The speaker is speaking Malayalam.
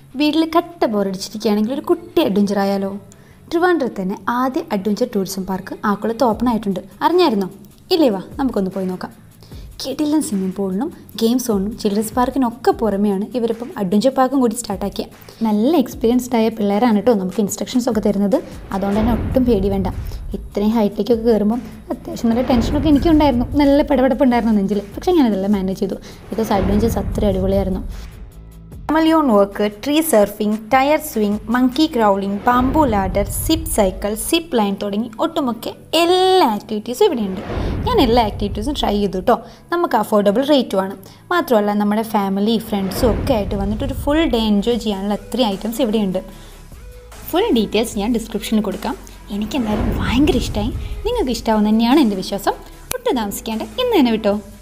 വീട്ടിൽ കട്ട ബോറടിച്ചിരിക്കുകയാണെങ്കിൽ ഒരു കുട്ടി അഡ്വഞ്ചർ ആയാലോ ട്രിവാൻഡ്രത്ത് തന്നെ ആദ്യ അഡ്വഞ്ചർ ടൂറിസം പാർക്ക് ആക്കുളത്ത് ഓപ്പൺ ആയിട്ടുണ്ട് അറിഞ്ഞായിരുന്നോ ഇല്ലേ വാ നമുക്കൊന്ന് പോയി നോക്കാം കിടിലൻ സ്വിമ്മിംഗ് പൂളിനും ഗെയിം സോണിനും ചിൽഡ്രൻസ് പാർക്കിനൊക്കെ പുറമെയാണ് ഇവരിപ്പം അഡ്വഞ്ചർ പാർക്കും കൂടി സ്റ്റാർട്ടാക്കിയത് നല്ല എക്സ്പീരിയൻസ്ഡ് ആയ പിള്ളേരാണ് കേട്ടോ നമുക്ക് ഇൻസ്ട്രക്ഷൻസ് ഒക്കെ തരുന്നത് അതുകൊണ്ട് തന്നെ ഒട്ടും പേടി വേണ്ട ഇത്രയും ഹൈറ്റിലേക്കൊക്കെ കയറുമ്പം അത്യാവശ്യം നല്ല ടെൻഷനൊക്കെ എനിക്കുണ്ടായിരുന്നു നല്ല പിടപെടപ്പുണ്ടായിരുന്നു നെഞ്ചിൽ പക്ഷേ ഞാനതെല്ലാം മാനേജ് ചെയ്തു ബിക്കോസ് അഡ്വഞ്ചേഴ്സ് അത്ര അടിപൊളിയായിരുന്നു chameleon walk tree surfing tyre swing monkey crawling bamboo ladder zip cycle zip line തുടങ്ങി ഒട്ടുമൊക്കെ എല്ലാ ആക്ടിവിറ്റീസും ഇവിടെയുണ്ട് ഞാൻ എല്ലാ ആക്ടിവിറ്റീസും ട്രൈ ചെയ്തു കേട്ടോ നമുക്ക് അഫോർഡബിൾ റേറ്റുമാണ് മാത്രമല്ല നമ്മുടെ ഫാമിലി ഫ്രണ്ട്സും ഒക്കെ ആയിട്ട് വന്നിട്ട് ഒരു ഫുൾ ഡേ എൻജോയ് ചെയ്യാനുള്ള അത്രയും ഐറ്റംസ് ഇവിടെയുണ്ട് ഫുൾ ഡീറ്റെയിൽസ് ഞാൻ ഡിസ്ക്രിപ്ഷനിൽ കൊടുക്കാം എനിക്ക് എന്തായാലും ഭയങ്കര ഇഷ്ടമായി നിങ്ങൾക്ക് ഇഷ്ടമാവുന്ന തന്നെയാണ് എൻ്റെ വിശ്വാസം ഒട്ടും താമസിക്കാണ്ട് ഇന്ന് തന്നെ വിട്ടോ